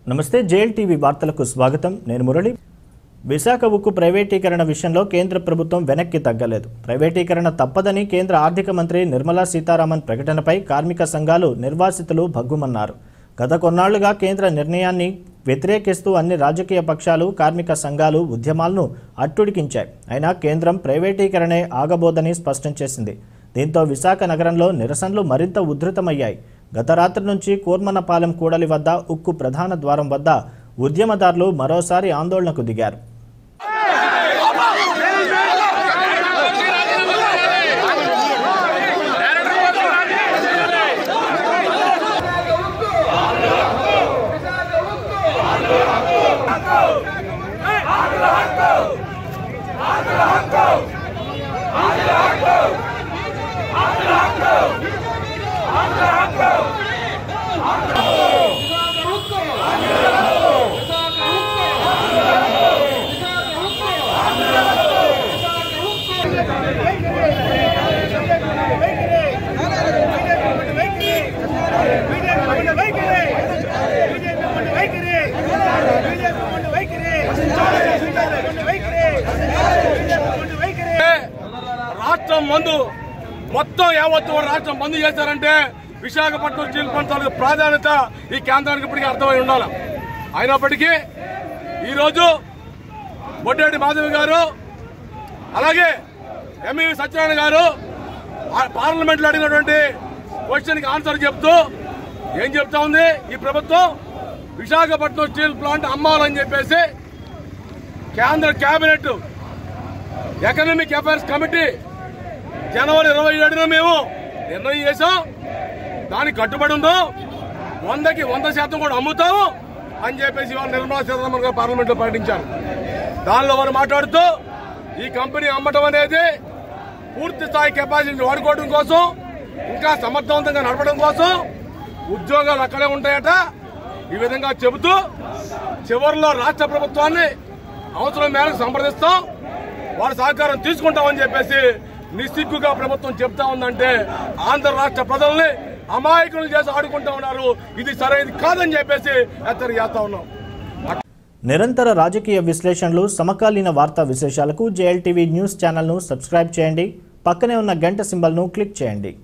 నమస్తే JL TV వార్తలకు స్వాగతం నేను మురళి విశాఖ ఉక్కు ప్రైవేటీకరణ విషయంలో కేంద్ర ప్రభుత్వం వెనక్కి తగ్గలేదు ప్రైవేటీకరణ తప్పదని కేంద్ర ఆర్థిక మంత్రి నిర్మలా సీతారామన్ ప్రకటనపై కార్మిక సంఘాలు నిర్వాసితులు భగ్గుమన్నారు గత కొన్నాళ్లుగా కేంద్ర నిర్ణయాన్ని వ్యతిరేకిస్తూ అన్ని రాజకీయ పక్షాలు కార్మిక సంఘాలు ఉద్యమాలను అట్టుడికించాయి అయినా కేంద్రం ప్రైవేటీకరణే ఆగబోదని స్పష్టం చేసింది దీంతో విశాఖ నగరంలో నిరసనలు మరింత ఉధృతమయ్యాయి గత రాత్రి నుంచి కూర్మనపాలెం కూడలి వద్ద ఉక్కు ప్రధాన ద్వారం వద్ద ఉద్యమదారులు మరోసారి ఆందోళనకు దిగారు రాష్ట్రం మందు మొత్తం యావత్తు కూడా రాష్ట్రం బంద్ చేశారంటే విశాఖపట్నం స్టీల్ ప్లాంట్ తాలూకు ప్రాధాన్యత ఈ కేంద్రానికి ఇప్పటికీ అర్థమై ఉండాలి అయినప్పటికీ ఈరోజు బొడ్డేటి మాధవి గారు అలాగే ఎంఈ సత్యనారాయణ గారు ఆ- పార్లమెంట్లో అడిగినటువంటి క్వశ్చన్కి ఆన్సర్ చెప్తూ ఏం చెప్తా ఉంది ఈ ప్రభుత్వం విశాఖపట్నం స్టీల్ ప్లాంట్ అమ్మాలని చెప్పేసి కేంద్ర కేబినెట్ ఎకనామిక్ అఫైర్స్ కమిటీ జనవరి ఇరవై ఏడున మేము నిర్ణయం చేశాం దానికి కట్టుబడి ఉందో వందకి వంద శాతం కూడా అమ్ముతాము అని చెప్పేసి ఇవాళ నిర్మలా సీతారామన్ గారు పార్లమెంట్ లో ప్రకటించారు దానిలో వారు మాట్లాడుతూ ఈ కంపెనీ అమ్మటం అనేది పూర్తి స్థాయి కెపాసిటీ వాడుకోవడం కోసం ఇంకా సమర్థవంతంగా నడపడం కోసం ఉద్యోగాలు అక్కడే ఉంటాయట ఈ విధంగా చెబుతూ చివరిలో రాష్ట్ర ప్రభుత్వాన్ని అవసరం మేరకు సంప్రదిస్తాం వారి సహకారం తీసుకుంటామని చెప్పేసి నిస్సిగ్గుగా ప్రభుత్వం చెప్తా ఉందంటే ఆంధ్ర రాష్ట్ర ప్రజల్ని అమాయకులు చేసి ఆడుకుంటా ఉన్నారు ఇది సరైనది కాదని చెప్పేసి హెచ్చరిక చేస్తా ఉన్నాం నిరంతర రాజకీయ విశ్లేషణలు సమకాలీన వార్తా విశేషాలకు జేఎల్ టీవీ న్యూస్ ఛానల్ను సబ్స్క్రైబ్ చేయండి పక్కనే ఉన్న గంట సింబల్ను క్లిక్ చేయండి